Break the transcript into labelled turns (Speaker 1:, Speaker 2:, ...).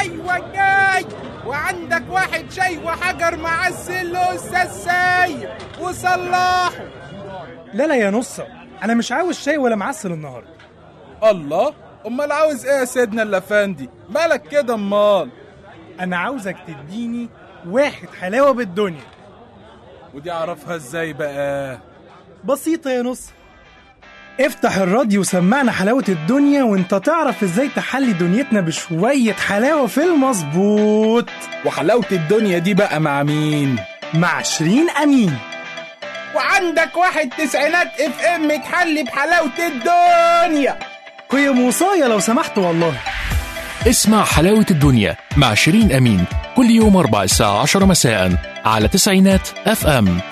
Speaker 1: ايوه جاي وعندك واحد شاي وحجر مع السلو السايب وصلحه
Speaker 2: لا لا يا نصة أنا مش عاوز شاي ولا معسل النهاردة
Speaker 1: الله امال عاوز ايه يا سيدنا الافندي مالك كده امال
Speaker 2: أنا عاوزك تديني واحد حلاوة بالدنيا
Speaker 1: ودي اعرفها ازاي بقى
Speaker 2: بسيطة يا نص افتح الراديو وسمعنا حلاوة الدنيا وانت تعرف ازاي تحلي دنيتنا بشوية حلاوة في المظبوط
Speaker 1: وحلاوة الدنيا دي بقى مع مين
Speaker 2: مع شيرين أمين
Speaker 1: وعندك واحد تسعينات اف ام تحلي بحلاوة الدنيا
Speaker 2: قيم وصاية لو سمحت والله
Speaker 3: اسمع حلاوة الدنيا مع شيرين أمين كل يوم أربع الساعة عشر مساء على تسعينات أف أم